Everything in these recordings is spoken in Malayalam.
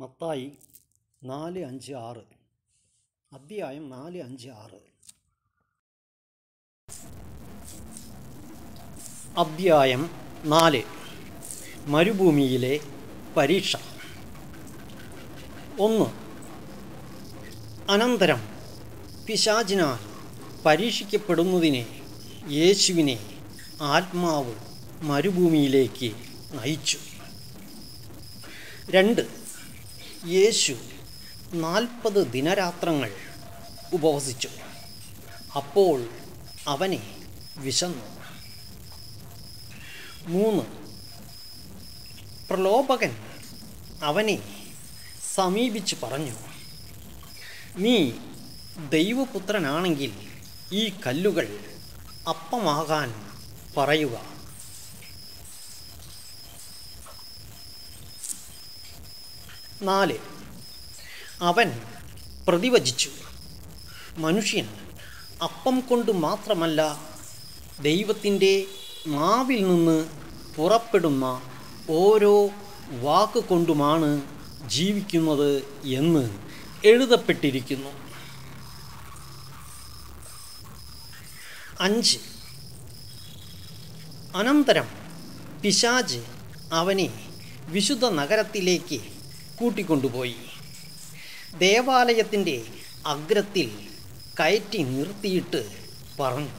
മത്തായി നാല് അഞ്ച് ആറ് അധ്യായം നാല് അഞ്ച് ആറ് അധ്യായം നാല് മരുഭൂമിയിലെ പരീക്ഷ ഒന്ന് അനന്തരം പിശാചിനാൽ പരീക്ഷിക്കപ്പെടുന്നതിനെ യേശുവിനെ ആത്മാവ് മരുഭൂമിയിലേക്ക് നയിച്ചു രണ്ട് യേശു നാൽപ്പത് ദിനരാത്രങ്ങൾ ഉപവസിച്ചു അപ്പോൾ അവനെ വിശന്നു മൂന്ന് പ്രലോഭകൻ അവനെ സമീപിച്ച് പറഞ്ഞു നീ ദൈവപുത്രനാണെങ്കിൽ ഈ കല്ലുകൾ അപ്പമാകാൻ പറയുക നാല് അവൻ പ്രതിവചിച്ചു മനുഷ്യൻ അപ്പം കൊണ്ട് മാത്രമല്ല ദൈവത്തിൻ്റെ നാവിൽ നിന്ന് പുറപ്പെടുന്ന ഓരോ വാക്കുകൊണ്ടുമാണ് ജീവിക്കുന്നത് എന്ന് എഴുതപ്പെട്ടിരിക്കുന്നു അഞ്ച് അനന്തരം പിശാജ് അവനെ വിശുദ്ധ നഗരത്തിലേക്ക് കൂട്ടിക്കൊണ്ടുപോയി ദേവാലയത്തിൻ്റെ അഗ്രത്തിൽ കയറ്റി നിർത്തിയിട്ട് പറഞ്ഞു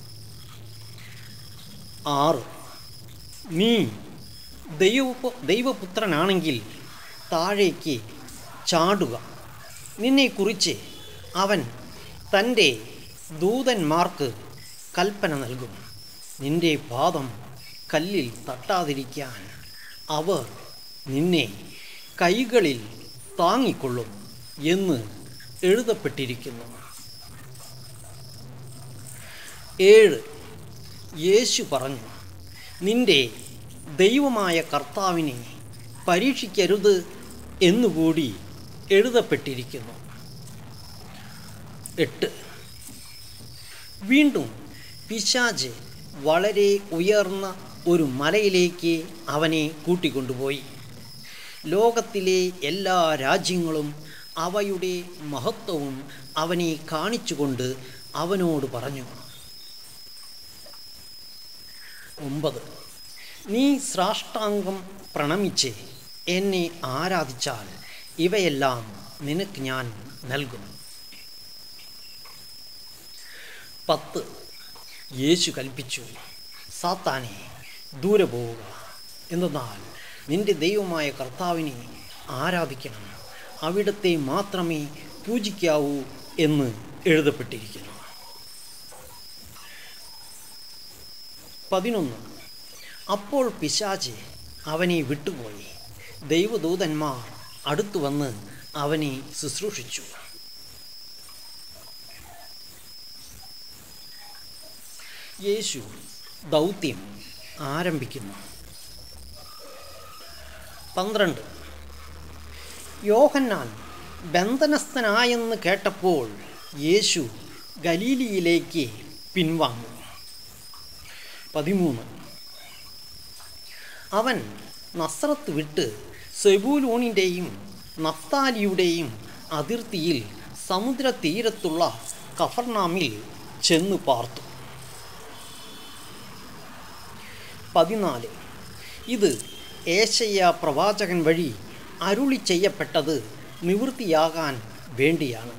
ആറ് നീ ദൈവ ദൈവപുത്രനാണെങ്കിൽ താഴേക്ക് ചാടുക നിന്നെക്കുറിച്ച് അവൻ തൻ്റെ ദൂതന്മാർക്ക് കൽപ്പന നൽകും നിന്റെ പാദം കല്ലിൽ തട്ടാതിരിക്കാൻ അവർ നിന്നെ കൈകളിൽ താങ്ങിക്കൊള്ളും എന്ന് എഴുതപ്പെട്ടിരിക്കുന്നു ഏഴ് യേശു പറഞ്ഞു നിന്റെ ദൈവമായ കർത്താവിനെ പരീക്ഷിക്കരുത് എന്നുകൂടി എഴുതപ്പെട്ടിരിക്കുന്നു എട്ട് വീണ്ടും പിശാജ് വളരെ ഉയർന്ന ഒരു മലയിലേക്ക് അവനെ കൂട്ടിക്കൊണ്ടുപോയി ലോകത്തിലെ എല്ലാ രാജ്യങ്ങളും അവയുടെ മഹത്വവും അവനെ കാണിച്ചുകൊണ്ട് അവനോട് പറഞ്ഞു ഒമ്പത് നീ സാഷ്ടാംഗം പ്രണമിച്ച് എന്നെ ആരാധിച്ചാൽ ഇവയെല്ലാം നിനക്ക് ഞാൻ നൽകും പത്ത് യേശു കൽപ്പിച്ചു സാത്താനെ ദൂരെ പോവുക എന്തെന്നാൽ നിന്റെ ദൈവമായ കർത്താവിനെ ആരാധിക്കണം അവിടത്തെ മാത്രമേ പൂജിക്കാവൂ എന്ന് എഴുതപ്പെട്ടിരിക്കുന്നു പതിനൊന്ന് അപ്പോൾ പിശാച് അവനെ വിട്ടുപോയി ദൈവദൂതന്മാർ അടുത്തു വന്ന് അവനെ ശുശ്രൂഷിച്ചു യേശു ദൗത്യം ആരംഭിക്കുന്നു പന്ത്രണ്ട് യോഹന്നാൻ ബന്ധനസ്ഥനായെന്ന് കേട്ടപ്പോൾ യേശു ഗലീലിയിലേക്ക് പിൻവാങ്ങി പതിമൂന്ന് അവൻ നസ്രത്ത് വിട്ട് സെബൂലൂണിൻ്റെയും നഫ്താലിയുടെയും അതിർത്തിയിൽ സമുദ്രതീരത്തുള്ള കഫർനാമിൽ ചെന്ന് പാർത്തു പതിനാല് ഇത് ഏശയ്യ പ്രവാചകൻ വഴി അരുളി ചെയ്യപ്പെട്ടത് നിവൃത്തിയാകാൻ വേണ്ടിയാണ്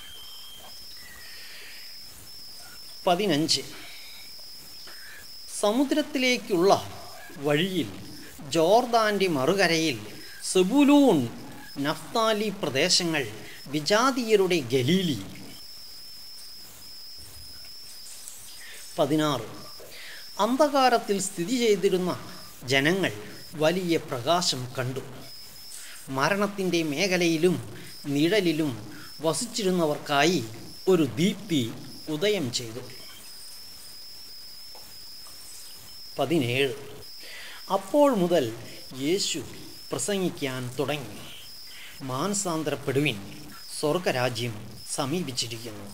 പതിനഞ്ച് സമുദ്രത്തിലേക്കുള്ള വഴിയിൽ ജോർദാൻ്റെ മറുകരയിൽ സെബുലൂൺ നഫ്താലി പ്രദേശങ്ങൾ വിജാതീയരുടെ ഗലീലി പതിനാറ് അന്ധകാരത്തിൽ സ്ഥിതി ചെയ്തിരുന്ന ജനങ്ങൾ വലിയ പ്രകാശം കണ്ടു മരണത്തിൻ്റെ മേഖലയിലും നിഴലിലും വസിച്ചിരുന്നവർക്കായി ഒരു ദീപ്തി ഉദയം ചെയ്തു പതിനേഴ് അപ്പോൾ മുതൽ യേശു പ്രസംഗിക്കാൻ തുടങ്ങി മാനസാന്തരപ്പെടുവിൻ സ്വർഗരാജ്യം സമീപിച്ചിരിക്കുന്നു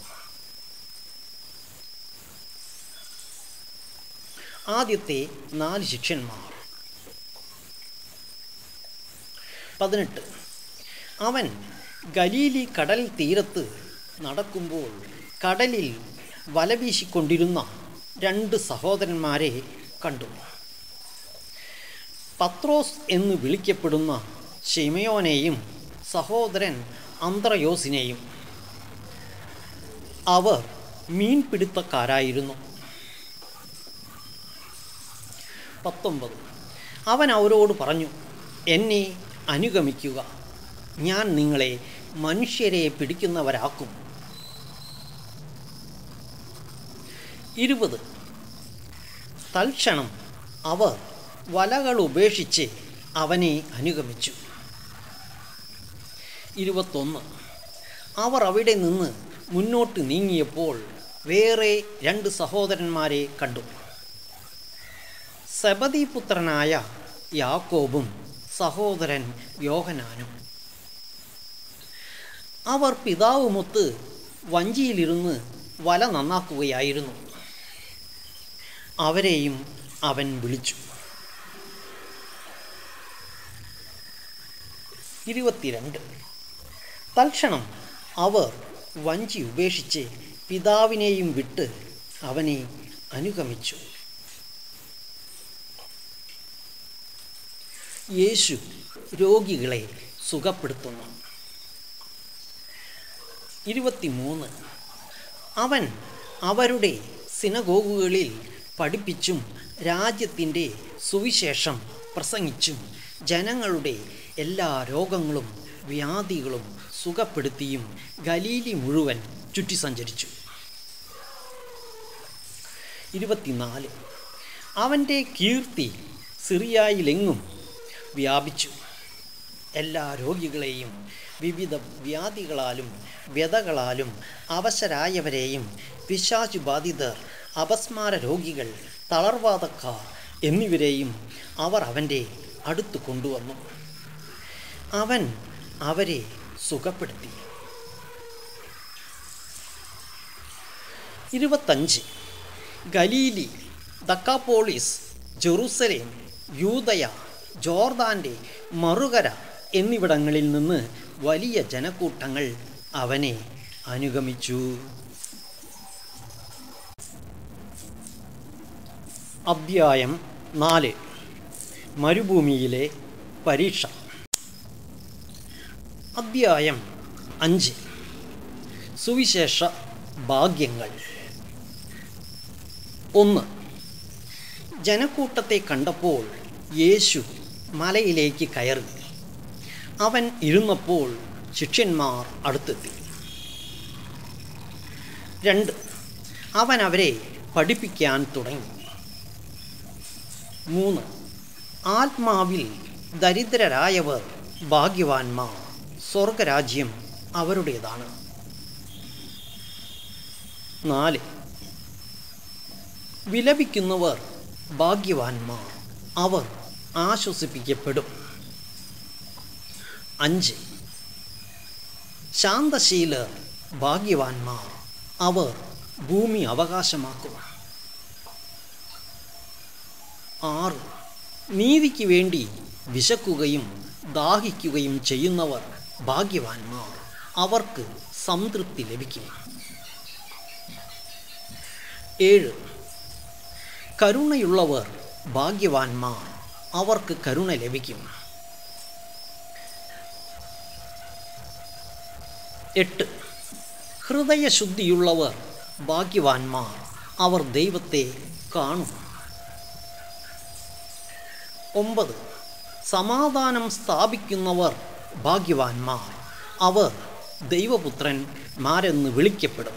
ആദ്യത്തെ നാല് ശിഷ്യന്മാർ പതിനെട്ട് അവൻ ഗലീലി കടൽ തീരത്ത് നടക്കുമ്പോൾ കടലിൽ വല വീശിക്കൊണ്ടിരുന്ന രണ്ട് സഹോദരന്മാരെ കണ്ടു പത്രോസ് എന്ന് വിളിക്കപ്പെടുന്ന ഷിമയോനെയും സഹോദരൻ അന്ത്രയോസിനെയും അവർ മീൻപിടുത്തക്കാരായിരുന്നു പത്തൊമ്പത് അവൻ അവരോട് പറഞ്ഞു എന്നെ അനുഗമിക്കുക ഞാൻ നിങ്ങളെ മനുഷ്യരെ പിടിക്കുന്നവരാക്കും ഇരുപത് തൽക്ഷണം അവർ വലകൾ ഉപേക്ഷിച്ച് അവനെ അനുഗമിച്ചു ഇരുപത്തൊന്ന് അവർ അവിടെ നിന്ന് മുന്നോട്ട് നീങ്ങിയപ്പോൾ വേറെ രണ്ട് സഹോദരന്മാരെ കണ്ടു സബദീപുത്രനായ യാക്കോബും സഹോദരൻ യോഹനാനും അവർ പിതാവുമൊത്ത് വഞ്ചിയിലിരുന്ന് വല നന്നാക്കുകയായിരുന്നു അവരെയും അവൻ വിളിച്ചു ഇരുപത്തിരണ്ട് തൽക്ഷണം അവർ വഞ്ചി ഉപേക്ഷിച്ച് പിതാവിനെയും വിട്ട് അവനെ അനുഗമിച്ചു യേശു രോഗികളെ സുഖപ്പെടുത്തുന്നു ഇരുപത്തിമൂന്ന് അവൻ അവരുടെ സിനഗോഗുകളിൽ പഠിപ്പിച്ചും രാജ്യത്തിൻ്റെ സുവിശേഷം പ്രസംഗിച്ചും ജനങ്ങളുടെ എല്ലാ രോഗങ്ങളും വ്യാധികളും സുഖപ്പെടുത്തിയും ഗലീലി മുഴുവൻ ചുറ്റി സഞ്ചരിച്ചു ഇരുപത്തിനാല് അവൻ്റെ കീർത്തി സിറിയായിലെങ്ങും വ്യാപിച്ചു എല്ലാ രോഗികളെയും വിവിധ വ്യാധികളാലും വ്യതകളാലും അവശരായവരെയും പിശാചു ബാധിതർ അപസ്മാര രോഗികൾ തളർവാദക്കാർ എന്നിവരെയും അവർ അവൻ്റെ അടുത്ത് കൊണ്ടുവന്നു അവൻ അവരെ സുഖപ്പെടുത്തി ഇരുപത്തഞ്ച് ഗലീലി ദക്കാപ്പോളിസ് ജെറൂസലേം യൂതയ ജോർദാൻ്റെ മറുകര എന്നിവിടങ്ങളിൽ നിന്ന് വലിയ ജനക്കൂട്ടങ്ങൾ അവനെ അനുഗമിച്ചു അദ്ധ്യായം നാല് മരുഭൂമിയിലെ പരീക്ഷ അദ്ധ്യായം അഞ്ച് സുവിശേഷ ഭാഗ്യങ്ങൾ ഒന്ന് ജനക്കൂട്ടത്തെ കണ്ടപ്പോൾ യേശു മലയിലേക്ക് കയറി അവൻ ഇരുന്നപ്പോൾ ശിഷ്യന്മാർ അടുത്തെത്തി രണ്ട് അവൻ അവരെ പഠിപ്പിക്കാൻ തുടങ്ങി മൂന്ന് ആത്മാവിൽ ദരിദ്രരായവർ ഭാഗ്യവാന്മാർ സ്വർഗരാജ്യം അവരുടേതാണ് നാല് വിലപിക്കുന്നവർ ഭാഗ്യവാന്മാർ അവർ ആശ്വസിപ്പിക്കപ്പെടും അഞ്ച് ശാന്തശീലർ ഭാഗ്യവാന്മാർ അവർ ഭൂമി അവകാശമാക്കും ആറ് നീതിക്ക് വേണ്ടി വിശക്കുകയും ദാഹിക്കുകയും ചെയ്യുന്നവർ ഭാഗ്യവാന്മാർ അവർക്ക് സംതൃപ്തി ലഭിക്കും ഏഴ് കരുണയുള്ളവർ ഭാഗ്യവാന്മാർ അവർക്ക് കരുണ ലഭിക്കും എട്ട് ഹൃദയശുദ്ധിയുള്ളവർ ഭാഗ്യവാന്മാർ അവർ ദൈവത്തെ കാണും ഒമ്പത് സമാധാനം സ്ഥാപിക്കുന്നവർ ഭാഗ്യവാന്മാർ അവർ ദൈവപുത്രന്മാരെന്ന് വിളിക്കപ്പെടും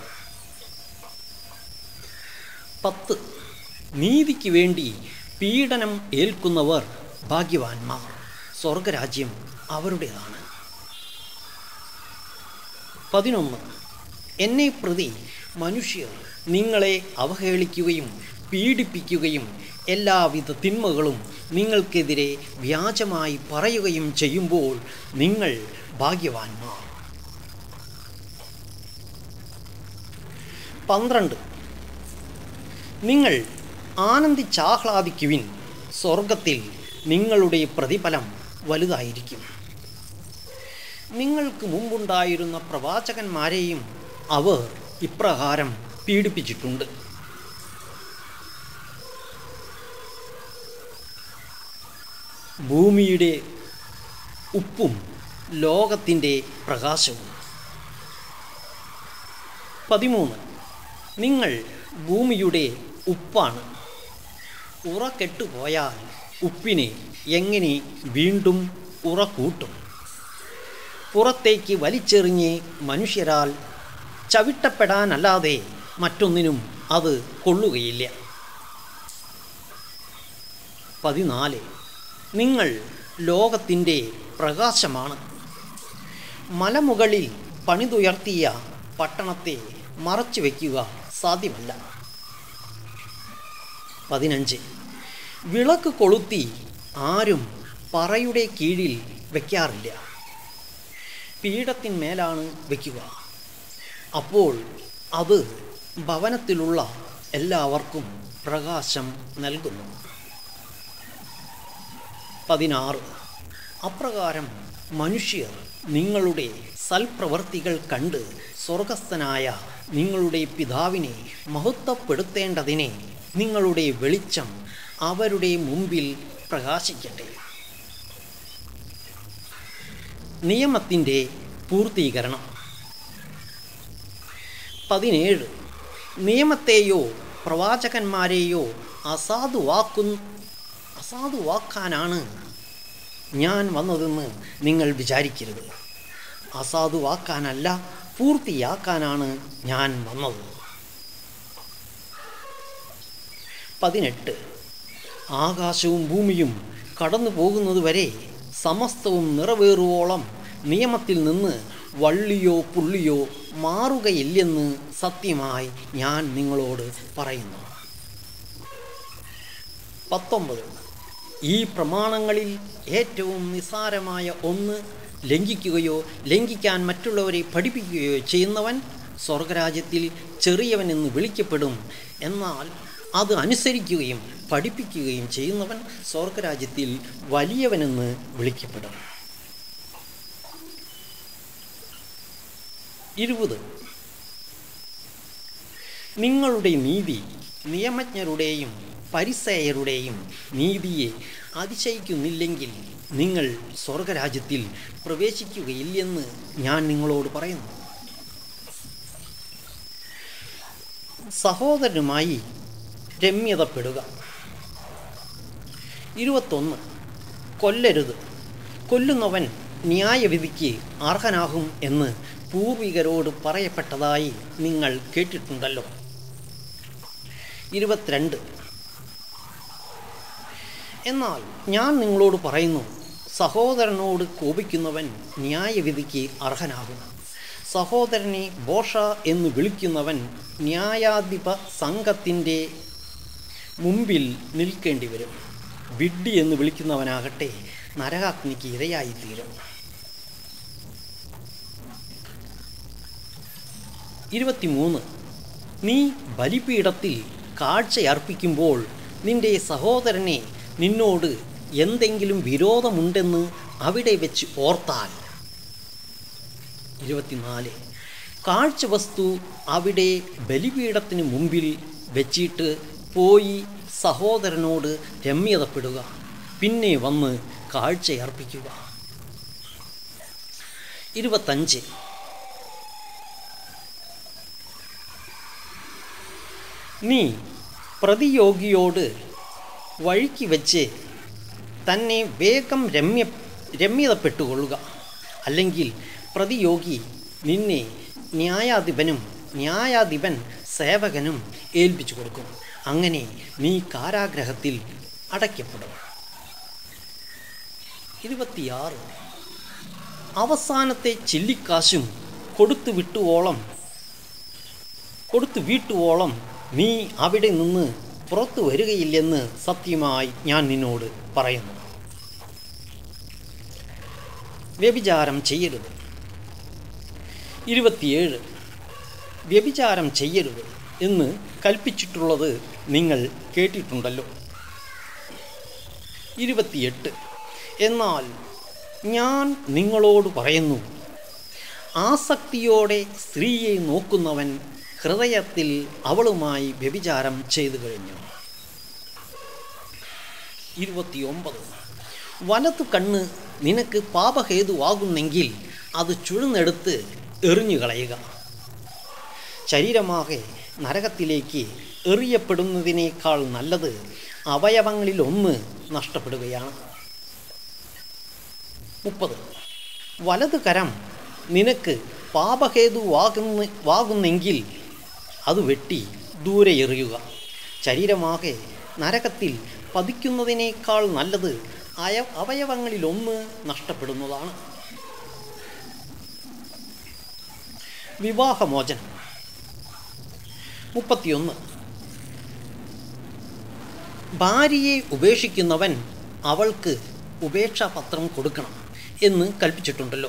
പത്ത് നീതിക്ക് വേണ്ടി പീഡനം ഏൽക്കുന്നവർ ഭാഗ്യവാന്മാർ സ്വർഗരാജ്യം അവരുടേതാണ് പതിനൊന്ന് എന്നെ പ്രതി മനുഷ്യർ നിങ്ങളെ അവഹേളിക്കുകയും പീഡിപ്പിക്കുകയും എല്ലാവിധ തിന്മകളും നിങ്ങൾക്കെതിരെ വ്യാജമായി പറയുകയും ചെയ്യുമ്പോൾ നിങ്ങൾ ഭാഗ്യവാന്മാർ പന്ത്രണ്ട് നിങ്ങൾ ആനന്ദിച്ചാഹ്ലാദിക്കുവിൻ സ്വർഗത്തിൽ നിങ്ങളുടെ പ്രതിഫലം വലുതായിരിക്കും നിങ്ങൾക്ക് മുമ്പുണ്ടായിരുന്ന പ്രവാചകന്മാരെയും അവർ ഇപ്രകാരം പീഡിപ്പിച്ചിട്ടുണ്ട് ഭൂമിയുടെ ഉപ്പും ലോകത്തിൻ്റെ പ്രകാശവും പതിമൂന്ന് നിങ്ങൾ ഭൂമിയുടെ ഉപ്പാണ് ഉറ കെട്ടുപോയാൽ ഉപ്പിനെ എങ്ങനെ വീണ്ടും ഉറ കൂട്ടും പുറത്തേക്ക് വലിച്ചെറിഞ്ഞ് മനുഷ്യരാൽ ചവിട്ടപ്പെടാനല്ലാതെ മറ്റൊന്നിനും അത് കൊള്ളുകയില്ല പതിനാല് നിങ്ങൾ ലോകത്തിൻ്റെ പ്രകാശമാണ് മലമുകളിൽ പണിതുയർത്തിയ പട്ടണത്തെ മറച്ചു വയ്ക്കുക സാധ്യമല്ല പതിനഞ്ച് വിളക്ക് കൊളുത്തി ആരും പറയുടെ കീഴിൽ വയ്ക്കാറില്ല പീഠത്തിന്മേലാണ് വയ്ക്കുക അപ്പോൾ അത് ഭവനത്തിലുള്ള എല്ലാവർക്കും പ്രകാശം നൽകുന്നു പതിനാറ് അപ്രകാരം മനുഷ്യർ നിങ്ങളുടെ സൽപ്രവർത്തികൾ കണ്ട് സ്വർഗസ്ഥനായ നിങ്ങളുടെ പിതാവിനെ മഹത്വപ്പെടുത്തേണ്ടതിനെ നിങ്ങളുടെ വെളിച്ചം അവരുടെ മുമ്പിൽ പ്രകാശിക്കട്ടെ നിയമത്തിൻ്റെ പൂർത്തീകരണം പതിനേഴ് നിയമത്തെയോ പ്രവാചകന്മാരെയോ അസാധുവാക്കു അസാധുവാക്കാനാണ് ഞാൻ വന്നതെന്ന് നിങ്ങൾ വിചാരിക്കരുത് അസാധുവാക്കാനല്ല പൂർത്തിയാക്കാനാണ് ഞാൻ വന്നത് പതിനെട്ട് ആകാശവും ഭൂമിയും കടന്നു പോകുന്നതുവരെ സമസ്തവും നിറവേറുവോളം നിയമത്തിൽ നിന്ന് വള്ളിയോ പുള്ളിയോ മാറുകയില്ലെന്ന് സത്യമായി ഞാൻ നിങ്ങളോട് പറയുന്നു പത്തൊമ്പത് ഈ പ്രമാണങ്ങളിൽ ഏറ്റവും നിസ്സാരമായ ഒന്ന് ലംഘിക്കുകയോ ലംഘിക്കാൻ മറ്റുള്ളവരെ പഠിപ്പിക്കുകയോ ചെയ്യുന്നവൻ സ്വർഗരാജ്യത്തിൽ ചെറിയവനെന്ന് വിളിക്കപ്പെടും എന്നാൽ അത് അനുസരിക്കുകയും പഠിപ്പിക്കുകയും ചെയ്യുന്നവൻ സ്വർഗരാജ്യത്തിൽ വലിയവനെന്ന് വിളിക്കപ്പെടും ഇരുപത് നിങ്ങളുടെ നീതി നിയമജ്ഞരുടെയും പരിസയരുടെയും നീതിയെ അതിശയിക്കുന്നില്ലെങ്കിൽ നിങ്ങൾ സ്വർഗരാജ്യത്തിൽ പ്രവേശിക്കുകയില്ലെന്ന് ഞാൻ നിങ്ങളോട് പറയുന്നു സഹോദരനുമായി രമ്യതപ്പെടുക ഇരുപത്തൊന്ന് കൊല്ലരുത് കൊല്ലുന്നവൻ ന്യായവിധിക്ക് അർഹനാകും എന്ന് പൂർവികരോട് പറയപ്പെട്ടതായി നിങ്ങൾ കേട്ടിട്ടുണ്ടല്ലോ ഇരുപത്തിരണ്ട് എന്നാൽ ഞാൻ നിങ്ങളോട് പറയുന്നു സഹോദരനോട് കോപിക്കുന്നവൻ ന്യായവിധിക്ക് അർഹനാകും സഹോദരനെ ബോഷ എന്ന് വിളിക്കുന്നവൻ ന്യായാധിപ സംഘത്തിൻ്റെ മുമ്പിൽ നിൽക്കേണ്ടി വരും വിഡ്ഢി എന്ന് വിളിക്കുന്നവനാകട്ടെ നരകാഗ്നിക്ക് ഇരയായിത്തീരും ഇരുപത്തിമൂന്ന് നീ ബലിപീഠത്തിൽ കാഴ്ചയർപ്പിക്കുമ്പോൾ നിന്റെ സഹോദരനെ നിന്നോട് എന്തെങ്കിലും വിരോധമുണ്ടെന്ന് അവിടെ വെച്ച് ഓർത്താൽ ഇരുപത്തിനാല് കാഴ്ചവസ്തു അവിടെ ബലിപീഠത്തിന് മുമ്പിൽ വെച്ചിട്ട് പോയി സഹോദരനോട് രമ്യതപ്പെടുക പിന്നെ വന്ന് കാഴ്ചയർപ്പിക്കുക ഇരുപത്തഞ്ച് നീ പ്രതിയോഗിയോട് വഴിക്ക് വെച്ച് തന്നെ വേഗം രമ്യ രമ്യതപ്പെട്ടുകൊള്ളുക അല്ലെങ്കിൽ പ്രതിയോഗി നിന്നെ ന്യായാധിപനും ന്യായാധിപൻ സേവകനും ഏൽപ്പിച്ചു കൊടുക്കും അങ്ങനെ നീ കാരാഗ്രഹത്തിൽ അടയ്ക്കപ്പെടും ഇരുപത്തിയാറ് അവസാനത്തെ ചില്ലിക്കാശും കൊടുത്തു വിട്ടുവോളം കൊടുത്തു വീട്ടുവോളം നീ അവിടെ നിന്ന് പുറത്തു വരികയില്ലെന്ന് സത്യമായി ഞാൻ നിന്നോട് പറയുന്നു വ്യഭിചാരം ചെയ്യരുത് ഇരുപത്തിയേഴ് വ്യഭിചാരം ചെയ്യരുത് എന്ന് കൽപ്പിച്ചിട്ടുള്ളത് നിങ്ങൾ കേട്ടിട്ടുണ്ടല്ലോ ഇരുപത്തിയെട്ട് എന്നാൽ ഞാൻ നിങ്ങളോട് പറയുന്നു ആസക്തിയോടെ സ്ത്രീയെ നോക്കുന്നവൻ ഹൃദയത്തിൽ അവളുമായി വ്യഭിചാരം ചെയ്തു കഴിഞ്ഞു ഇരുപത്തിയൊമ്പത് വലതു കണ്ണ് നിനക്ക് പാപഹേതുവാകുന്നെങ്കിൽ അത് ചുഴന്നെടുത്ത് എറിഞ്ഞു കളയുക ശരീരമാകെ നരകത്തിലേക്ക് എറിയപ്പെടുന്നതിനേക്കാൾ നല്ലത് അവയവങ്ങളിൽ ഒന്ന് നഷ്ടപ്പെടുകയാണ് മുപ്പത് വലതു കരം നിനക്ക് പാപഹേതുവാകുന്ന വാകുന്നെങ്കിൽ അത് വെട്ടി ദൂരെ എറിയുക ശരീരമാകെ നരകത്തിൽ പതിക്കുന്നതിനേക്കാൾ നല്ലത് അയ അവയവങ്ങളിലൊന്ന് നഷ്ടപ്പെടുന്നതാണ് വിവാഹമോചനം മുപ്പത്തിയൊന്ന് ഭാര്യയെ ഉപേക്ഷിക്കുന്നവൻ അവൾക്ക് ഉപേക്ഷാപത്രം കൊടുക്കണം എന്ന് കൽപ്പിച്ചിട്ടുണ്ടല്ലോ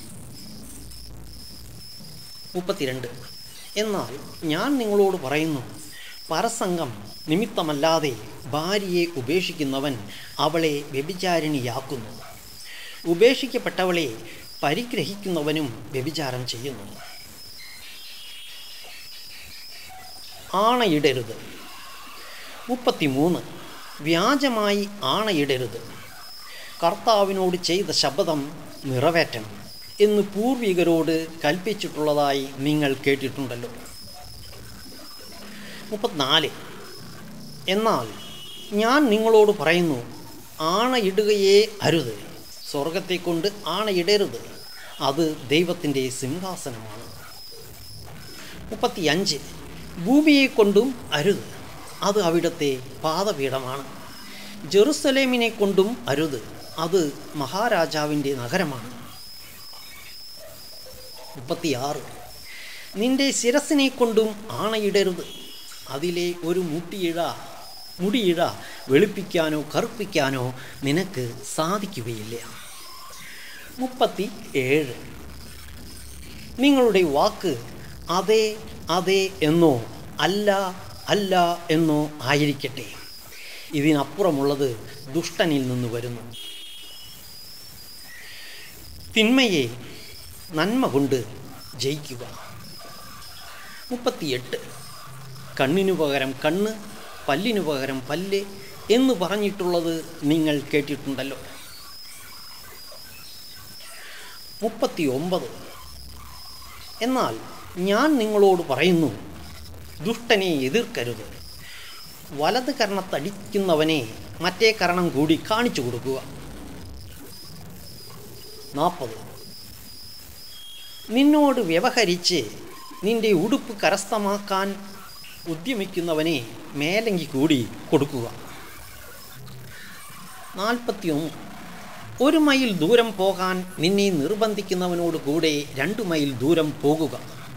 മുപ്പത്തിരണ്ട് എന്നാൽ ഞാൻ നിങ്ങളോട് പറയുന്നു പരസംഗം നിമിത്തമല്ലാതെ ഭാര്യയെ ഉപേക്ഷിക്കുന്നവൻ അവളെ വ്യഭിചാരിണിയാക്കുന്നു ഉപേക്ഷിക്കപ്പെട്ടവളെ പരിഗ്രഹിക്കുന്നവനും വ്യഭിചാരം ചെയ്യുന്നു ആണയിടരുത് മുപ്പത്തിമൂന്ന് വ്യാജമായി ആണയിടരുത് കർത്താവിനോട് ചെയ്ത ശബ്ദം നിറവേറ്റണം എന്ന് പൂർവികരോട് കൽപ്പിച്ചിട്ടുള്ളതായി നിങ്ങൾ കേട്ടിട്ടുണ്ടല്ലോ മുപ്പത്തിനാല് എന്നാൽ ഞാൻ നിങ്ങളോട് പറയുന്നു ആണയിടുകയേ അരുത് സ്വർഗത്തെ കൊണ്ട് ആണയിടരുത് അത് ദൈവത്തിൻ്റെ സിംഹാസനമാണ് മുപ്പത്തിയഞ്ച് ഭൂമിയെ കൊണ്ടും അരുത് അത് അവിടുത്തെ പാദപീഠമാണ് ജെറുസലേമിനെ കൊണ്ടും അരുത് അത് മഹാരാജാവിൻ്റെ നഗരമാണ് മുപ്പത്തിയാറ് നിന്റെ ശിരസിനെ കൊണ്ടും ആണയിടരുത് അതിലെ ഒരു മുട്ടിയിഴ മുടിയിഴ വെളുപ്പിക്കാനോ കറുപ്പിക്കാനോ നിനക്ക് സാധിക്കുകയില്ല മുപ്പത്തി ഏഴ് നിങ്ങളുടെ വാക്ക് അതെ അതെ എന്നോ അല്ല അല്ല എന്നോ ആയിരിക്കട്ടെ ഇതിനപ്പുറമുള്ളത് ദുഷ്ടനിൽ നിന്ന് വരുന്നു തിന്മയെ നന്മ കൊണ്ട് ജയിക്കുക മുപ്പത്തിയെട്ട് കണ്ണിനു പകരം കണ്ണ് പല്ലിനു പകരം പല്ല് എന്ന് പറഞ്ഞിട്ടുള്ളത് നിങ്ങൾ കേട്ടിട്ടുണ്ടല്ലോ മുപ്പത്തി ഒമ്പത് എന്നാൽ ഞാൻ നിങ്ങളോട് പറയുന്നു ദുഷ്ടനെ എതിർക്കരുത് വലത് കർണത്തടിക്കുന്നവനെ മറ്റേ കരണം കൂടി കാണിച്ചു കൊടുക്കുക നാൽപ്പത് നിന്നോട് വ്യവഹരിച്ച് നിന്റെ ഉടുപ്പ് കരസ്ഥമാക്കാൻ ഉദ്യമിക്കുന്നവനെ മേലങ്കി കൂടി കൊടുക്കുക നാൽപ്പത്തിയൊന്ന് ഒരു മൈൽ ദൂരം പോകാൻ നിന്നെ നിർബന്ധിക്കുന്നവനോട് കൂടെ രണ്ട് മൈൽ ദൂരം പോകുക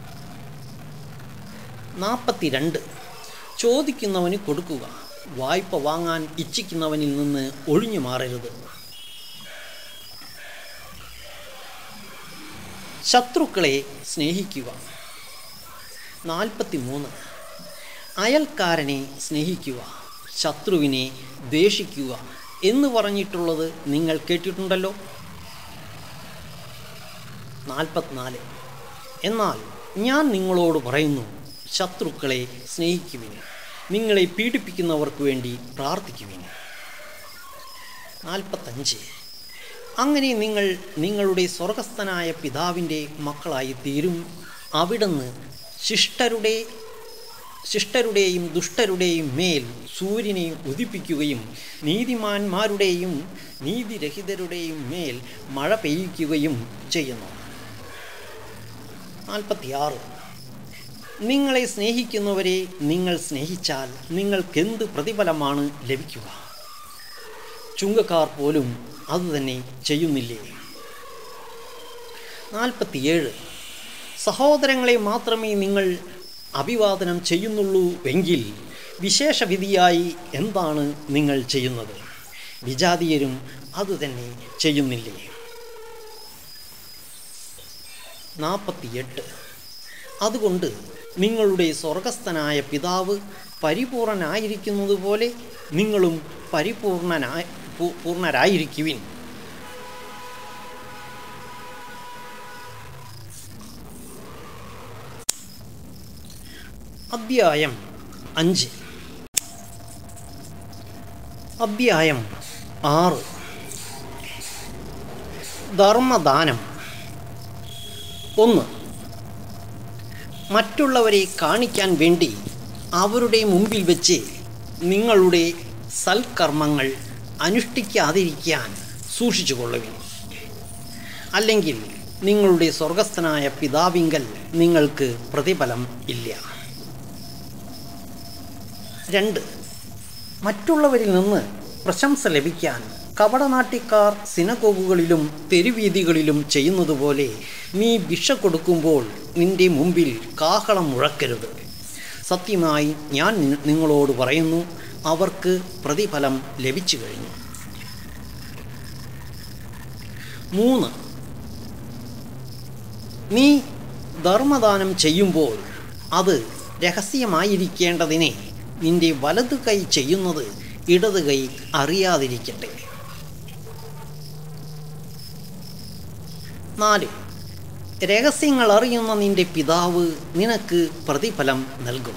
നാൽപ്പത്തിരണ്ട് ചോദിക്കുന്നവന് കൊടുക്കുക വായ്പ വാങ്ങാൻ ഇച്ഛിക്കുന്നവനിൽ നിന്ന് ഒഴിഞ്ഞു മാറരുത് ശത്രുക്കളെ സ്നേഹിക്കുക നാൽപ്പത്തി മൂന്ന് അയൽക്കാരനെ സ്നേഹിക്കുക ശത്രുവിനെ ദ്വേഷിക്കുക എന്ന് പറഞ്ഞിട്ടുള്ളത് നിങ്ങൾ കേട്ടിട്ടുണ്ടല്ലോ നാൽപ്പത്തിനാല് എന്നാൽ ഞാൻ നിങ്ങളോട് പറയുന്നു ശത്രുക്കളെ സ്നേഹിക്കുവിന് നിങ്ങളെ പീഡിപ്പിക്കുന്നവർക്ക് വേണ്ടി പ്രാർത്ഥിക്കുവിന് നാൽപ്പത്തഞ്ച് അങ്ങനെ നിങ്ങൾ നിങ്ങളുടെ സ്വർഗസ്ഥനായ പിതാവിൻ്റെ മക്കളായി തീരും അവിടുന്ന് ശിഷ്ടരുടെ ശിഷ്ടരുടെയും ദുഷ്ടരുടെയും മേൽ സൂര്യനെ ഉദിപ്പിക്കുകയും നീതിമാന്മാരുടെയും നീതിരഹിതരുടെയും മേൽ മഴ പെയ്യിക്കുകയും ചെയ്യുന്നു നാൽപ്പത്തിയാറ് നിങ്ങളെ സ്നേഹിക്കുന്നവരെ നിങ്ങൾ സ്നേഹിച്ചാൽ നിങ്ങൾക്കെന്ത് പ്രതിഫലമാണ് ലഭിക്കുക ചുങ്കക്കാർ പോലും അതുതന്നെ ചെയ്യുന്നില്ലേ നാൽപ്പത്തിയേഴ് സഹോദരങ്ങളെ മാത്രമേ നിങ്ങൾ അഭിവാദനം ചെയ്യുന്നുള്ളൂ എങ്കിൽ വിശേഷവിധിയായി എന്താണ് നിങ്ങൾ ചെയ്യുന്നത് വിജാതീയരും അതുതന്നെ ചെയ്യുന്നില്ലേ നാൽപ്പത്തിയെട്ട് അതുകൊണ്ട് നിങ്ങളുടെ സ്വർഗസ്ഥനായ പിതാവ് പരിപൂർണനായിരിക്കുന്നത് പോലെ നിങ്ങളും പരിപൂർണനായ പൂ- പൂർണ്ണരായിരിക്കുവിൻ അധ്യായം അഞ്ച് അധ്യായം ആറ് ധർമ്മദാനം ഒന്ന് മറ്റുള്ളവരെ കാണിക്കാൻ വേണ്ടി അവരുടെ മുമ്പിൽ വെച്ച് നിങ്ങളുടെ സൽക്കർമ്മങ്ങൾ അനുഷ്ഠിക്കാതിരിക്കാൻ സൂക്ഷിച്ചുകൊള്ളുവിൻ അല്ലെങ്കിൽ നിങ്ങളുടെ സ്വർഗസ്ഥനായ പിതാവിങ്കൽ നിങ്ങൾക്ക് പ്രതിഫലം ഇല്ല രണ്ട് മറ്റുള്ളവരിൽ നിന്ന് പ്രശംസ ലഭിക്കാൻ കപടനാട്ടിക്കാർ സിനഗോഗുകളിലും തെരുവീതികളിലും ചെയ്യുന്നതുപോലെ നീ ഭിക്ഷ കൊടുക്കുമ്പോൾ നിന്റെ മുമ്പിൽ കാഹളം മുഴക്കരുത് സത്യമായി ഞാൻ നി- നിങ്ങളോട് പറയുന്നു അവർക്ക് പ്രതിഫലം ലഭിച്ചു കഴിഞ്ഞു മൂന്ന് നീ ധർമ്മദാനം ചെയ്യുമ്പോൾ അത് രഹസ്യമായിരിക്കേണ്ടതിനെ നിന്റെ വലതു കൈ ചെയ്യുന്നത് ഇടത് കൈ അറിയാതിരിക്കട്ടെ നാല് രഹസ്യങ്ങൾ അറിയുന്ന നിന്റെ പിതാവ് നിനക്ക് പ്രതിഫലം നൽകും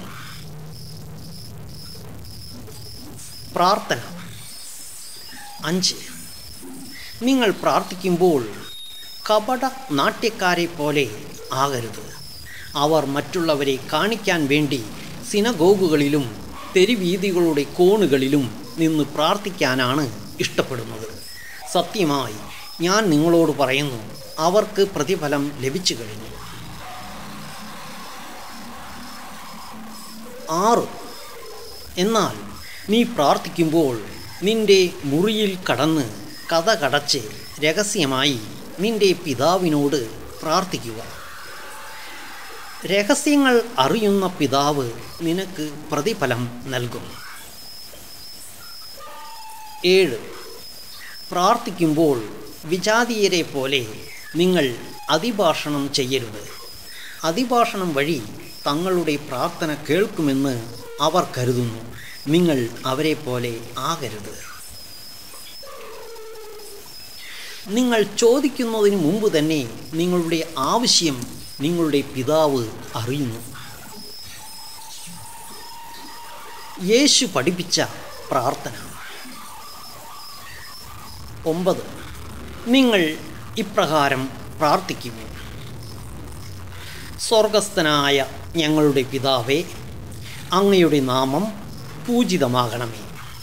പ്രാർത്ഥന അഞ്ച് നിങ്ങൾ പ്രാർത്ഥിക്കുമ്പോൾ കപട നാട്യക്കാരെ പോലെ ആകരുത് അവർ മറ്റുള്ളവരെ കാണിക്കാൻ വേണ്ടി സിനഗോഗുകളിലും തെരുവീതികളുടെ കോണുകളിലും നിന്ന് പ്രാർത്ഥിക്കാനാണ് ഇഷ്ടപ്പെടുന്നത് സത്യമായി ഞാൻ നിങ്ങളോട് പറയുന്നു അവർക്ക് പ്രതിഫലം ലഭിച്ചു കഴിഞ്ഞു ആറ് എന്നാൽ നീ പ്രാർത്ഥിക്കുമ്പോൾ നിന്റെ മുറിയിൽ കടന്ന് കഥ കടച്ച് രഹസ്യമായി നിന്റെ പിതാവിനോട് പ്രാർത്ഥിക്കുക രഹസ്യങ്ങൾ അറിയുന്ന പിതാവ് നിനക്ക് പ്രതിഫലം നൽകും ഏഴ് പ്രാർത്ഥിക്കുമ്പോൾ വിജാതീയരെ പോലെ നിങ്ങൾ അതിഭാഷണം ചെയ്യരുത് അതിഭാഷണം വഴി തങ്ങളുടെ പ്രാർത്ഥന കേൾക്കുമെന്ന് അവർ കരുതുന്നു നിങ്ങൾ അവരെ പോലെ ആകരുത് നിങ്ങൾ ചോദിക്കുന്നതിന് മുമ്പ് തന്നെ നിങ്ങളുടെ ആവശ്യം നിങ്ങളുടെ പിതാവ് അറിയുന്നു യേശു പഠിപ്പിച്ച പ്രാർത്ഥന ഒമ്പത് നിങ്ങൾ ഇപ്രകാരം പ്രാർത്ഥിക്കുന്നു സ്വർഗസ്ഥനായ ഞങ്ങളുടെ പിതാവേ അങ്ങയുടെ നാമം പൂജിതമാകണമേ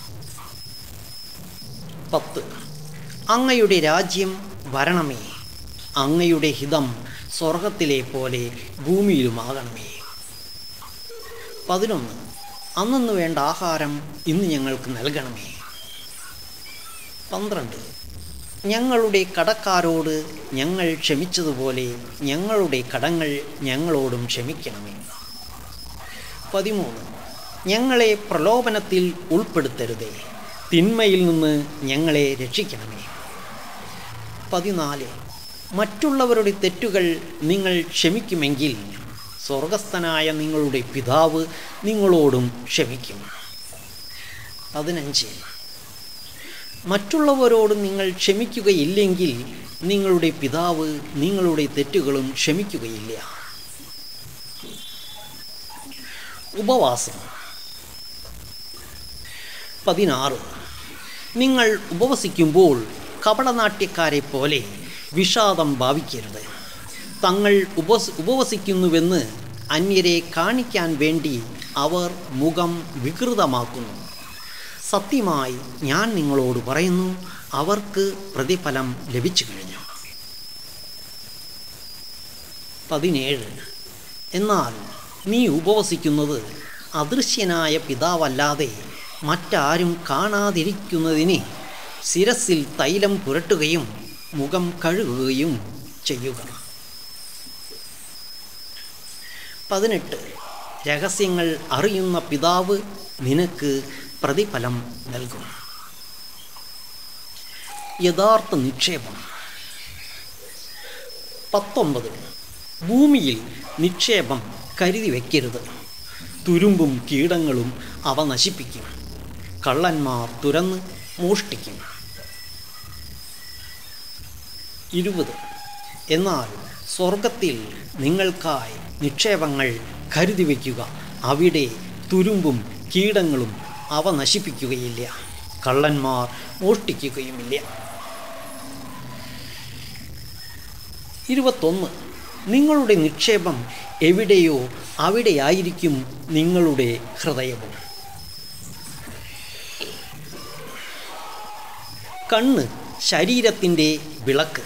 പത്ത് അങ്ങയുടെ രാജ്യം വരണമേ അങ്ങയുടെ ഹിതം സ്വർഗത്തിലെ പോലെ ഭൂമിയിലുമാകണമേ പതിനൊന്ന് അന്നു വേണ്ട ആഹാരം ഇന്ന് ഞങ്ങൾക്ക് നൽകണമേ പന്ത്രണ്ട് ഞങ്ങളുടെ കടക്കാരോട് ഞങ്ങൾ ക്ഷമിച്ചതുപോലെ ഞങ്ങളുടെ കടങ്ങൾ ഞങ്ങളോടും ക്ഷമിക്കണമേ പതിമൂന്ന് ഞങ്ങളെ പ്രലോഭനത്തിൽ ഉൾപ്പെടുത്തരുതേ തിന്മയിൽ നിന്ന് ഞങ്ങളെ രക്ഷിക്കണമേ പതിനാല് മറ്റുള്ളവരുടെ തെറ്റുകൾ നിങ്ങൾ ക്ഷമിക്കുമെങ്കിൽ സ്വർഗസ്ഥനായ നിങ്ങളുടെ പിതാവ് നിങ്ങളോടും ക്ഷമിക്കും പതിനഞ്ച് മറ്റുള്ളവരോട് നിങ്ങൾ ക്ഷമിക്കുകയില്ലെങ്കിൽ നിങ്ങളുടെ പിതാവ് നിങ്ങളുടെ തെറ്റുകളും ക്ഷമിക്കുകയില്ല ഉപവാസം പതിനാറ് നിങ്ങൾ ഉപവസിക്കുമ്പോൾ കപടനാട്യക്കാരെ പോലെ വിഷാദം ഭാവിക്കരുത് തങ്ങൾ ഉപസ് ഉപവസിക്കുന്നുവെന്ന് അന്യരെ കാണിക്കാൻ വേണ്ടി അവർ മുഖം വികൃതമാക്കുന്നു സത്യമായി ഞാൻ നിങ്ങളോട് പറയുന്നു അവർക്ക് പ്രതിഫലം ലഭിച്ചു കഴിഞ്ഞു പതിനേഴ് എന്നാൽ നീ ഉപവസിക്കുന്നത് അദൃശ്യനായ പിതാവല്ലാതെ മറ്റാരും കാണാതിരിക്കുന്നതിന് ശിരസിൽ തൈലം പുരട്ടുകയും മുഖം കഴുകുകയും ചെയ്യുക പതിനെട്ട് രഹസ്യങ്ങൾ അറിയുന്ന പിതാവ് നിനക്ക് പ്രതിഫലം നൽകും യഥാർത്ഥ നിക്ഷേപം പത്തൊമ്പത് ഭൂമിയിൽ നിക്ഷേപം കരുതി വയ്ക്കരുത് തുരുമ്പും കീടങ്ങളും അവ നശിപ്പിക്കും കള്ളന്മാർ തുരന്ന് മോഷ്ടിക്കും ഇരുപത് എന്നാൽ സ്വർഗത്തിൽ നിങ്ങൾക്കായി നിക്ഷേപങ്ങൾ കരുതി വയ്ക്കുക അവിടെ തുരുമ്പും കീടങ്ങളും അവ നശിപ്പിക്കുകയില്ല കള്ളന്മാർ മോഷ്ടിക്കുകയുമില്ല ഇരുപത്തൊന്ന് നിങ്ങളുടെ നിക്ഷേപം എവിടെയോ അവിടെയായിരിക്കും നിങ്ങളുടെ ഹൃദയവും കണ്ണ് ശരീരത്തിൻ്റെ വിളക്ക്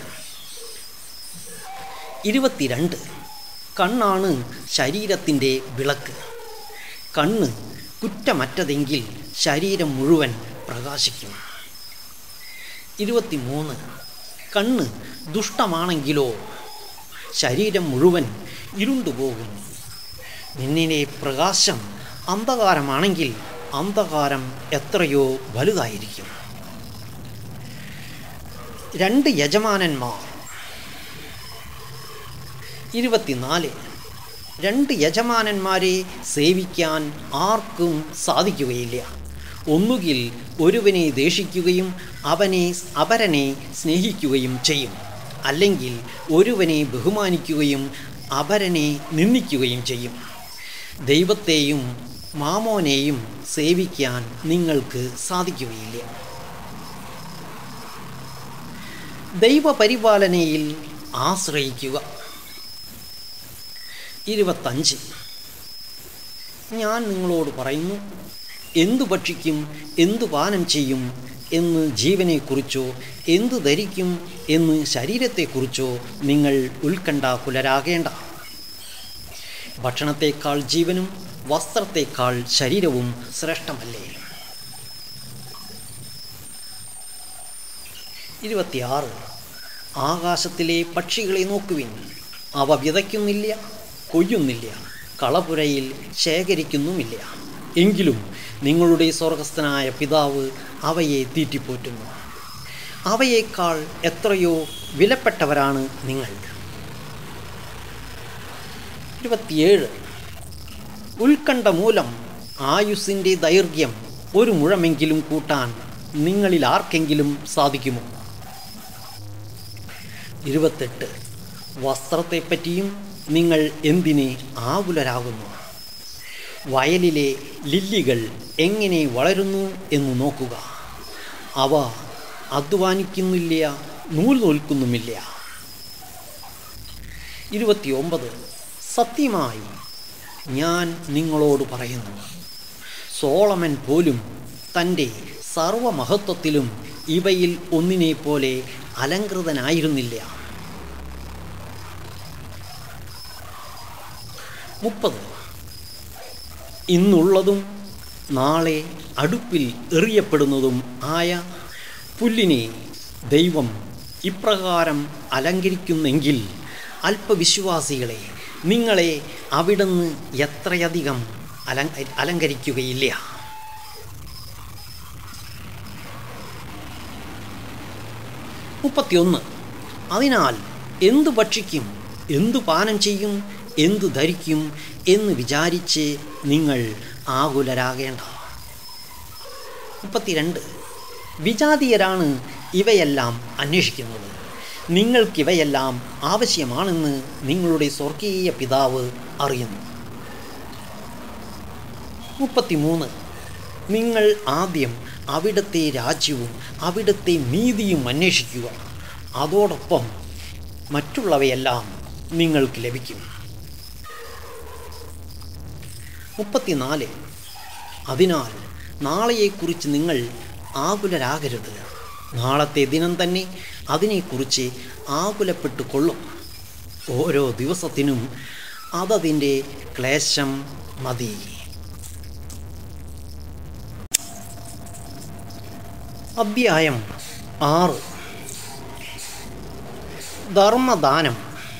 ഇരുപത്തിരണ്ട് കണ്ണാണ് ശരീരത്തിൻ്റെ വിളക്ക് കണ്ണ് കുറ്റമറ്റതെങ്കിൽ ശരീരം മുഴുവൻ പ്രകാശിക്കും ഇരുപത്തിമൂന്ന് കണ്ണ് ദുഷ്ടമാണെങ്കിലോ ശരീരം മുഴുവൻ ഇരുണ്ടുപോകും നിന്നിലെ പ്രകാശം അന്ധകാരമാണെങ്കിൽ അന്ധകാരം എത്രയോ വലുതായിരിക്കും രണ്ട് യജമാനന്മാർ ഇരുപത്തിനാല് രണ്ട് യജമാനന്മാരെ സേവിക്കാൻ ആർക്കും സാധിക്കുകയില്ല ഒന്നുകിൽ ഒരുവനെ ദേഷിക്കുകയും അവനെ അപരനെ സ്നേഹിക്കുകയും ചെയ്യും അല്ലെങ്കിൽ ഒരുവനെ ബഹുമാനിക്കുകയും അപരനെ നിന്ദിക്കുകയും ചെയ്യും ദൈവത്തെയും മാമോനെയും സേവിക്കാൻ നിങ്ങൾക്ക് സാധിക്കുകയില്ല ദൈവപരിപാലനയിൽ ആശ്രയിക്കുക ഇരുപത്തഞ്ച് ഞാൻ നിങ്ങളോട് പറയുന്നു എന്തു ഭക്ഷിക്കും എന്തു പാനം ചെയ്യും എന്ന് ജീവനെക്കുറിച്ചോ എന്തു ധരിക്കും എന്ന് ശരീരത്തെക്കുറിച്ചോ നിങ്ങൾ ഉത്കണ്ഠ പുലരാകേണ്ട ഭക്ഷണത്തേക്കാൾ ജീവനും വസ്ത്രത്തേക്കാൾ ശരീരവും ശ്രേഷ്ഠമല്ലേ ഇരുപത്തിയാറ് ആകാശത്തിലെ പക്ഷികളെ നോക്കുവിൻ അവ വിതയ്ക്കുന്നില്ല കൊയ്യുന്നില്ല കളപുരയിൽ ശേഖരിക്കുന്നുമില്ല എങ്കിലും നിങ്ങളുടെ സ്വർഗസ്ഥനായ പിതാവ് അവയെ തീറ്റിപ്പോറ്റുന്നു അവയേക്കാൾ എത്രയോ വിലപ്പെട്ടവരാണ് നിങ്ങൾ ഇരുപത്തിയേഴ് ഉത്കണ്ഠ മൂലം ആയുസ്സിൻ്റെ ദൈർഘ്യം ഒരു മുഴമെങ്കിലും കൂട്ടാൻ നിങ്ങളിൽ ആർക്കെങ്കിലും സാധിക്കുമോ ഇരുപത്തെട്ട് വസ്ത്രത്തെപ്പറ്റിയും നിങ്ങൾ എന്തിനെ ആകുലരാകുന്നു വയലിലെ ലില്ലികൾ എങ്ങനെ വളരുന്നു എന്ന് നോക്കുക അവ അധ്വാനിക്കുന്നില്ല നൂൽ നോൽക്കുന്നുമില്ല ഇരുപത്തിയൊമ്പത് സത്യമായി ഞാൻ നിങ്ങളോട് പറയുന്നു സോളമൻ പോലും തൻ്റെ സർവമഹത്വത്തിലും ഇവയിൽ ഒന്നിനെ പോലെ അലങ്കൃതനായിരുന്നില്ല മുപ്പത് ഇന്നുള്ളതും നാളെ അടുപ്പിൽ എറിയപ്പെടുന്നതും ആയ പുല്ലിനെ ദൈവം ഇപ്രകാരം അലങ്കരിക്കുന്നെങ്കിൽ അല്പവിശ്വാസികളെ നിങ്ങളെ അവിടുന്ന് എത്രയധികം അലങ്ക അലങ്കരിക്കുകയില്ല മുപ്പത്തിയൊന്ന് അതിനാൽ എന്തു ഭക്ഷിക്കും എന്തു പാനം ചെയ്യും എന്തു ധരിക്കും എന്ന് വിചാരിച്ച് നിങ്ങൾ ആകുലരാകേണ്ട മുപ്പത്തിരണ്ട് വിജാതീയരാണ് ഇവയെല്ലാം അന്വേഷിക്കുന്നത് നിങ്ങൾക്കിവയെല്ലാം ആവശ്യമാണെന്ന് നിങ്ങളുടെ സ്വർഗീയ പിതാവ് അറിയുന്നു മുപ്പത്തിമൂന്ന് നിങ്ങൾ ആദ്യം അവിടുത്തെ രാജ്യവും അവിടുത്തെ നീതിയും അന്വേഷിക്കുക അതോടൊപ്പം മറ്റുള്ളവയെല്ലാം നിങ്ങൾക്ക് ലഭിക്കും മുപ്പത്തിനാല് അതിനാൽ നാളെയെക്കുറിച്ച് നിങ്ങൾ ആകുലരാകരുത് നാളത്തെ ദിനം തന്നെ അതിനെക്കുറിച്ച് ആകുലപ്പെട്ടു കൊള്ളും ഓരോ ദിവസത്തിനും അതതിൻ്റെ ക്ലേശം മതി അധ്യായം ആറ് ധർമ്മദാനം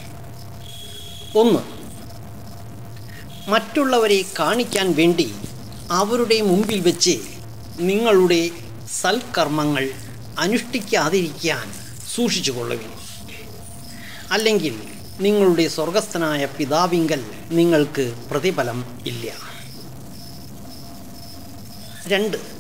ഒന്ന് മറ്റുള്ളവരെ കാണിക്കാൻ വേണ്ടി അവരുടെ മുമ്പിൽ വെച്ച് നിങ്ങളുടെ സൽക്കർമ്മങ്ങൾ അനുഷ്ഠിക്കാതിരിക്കാൻ സൂക്ഷിച്ചു കൊള്ളുവിൻ അല്ലെങ്കിൽ നിങ്ങളുടെ സ്വർഗസ്ഥനായ പിതാവിങ്കൽ നിങ്ങൾക്ക് പ്രതിഫലം ഇല്ല രണ്ട്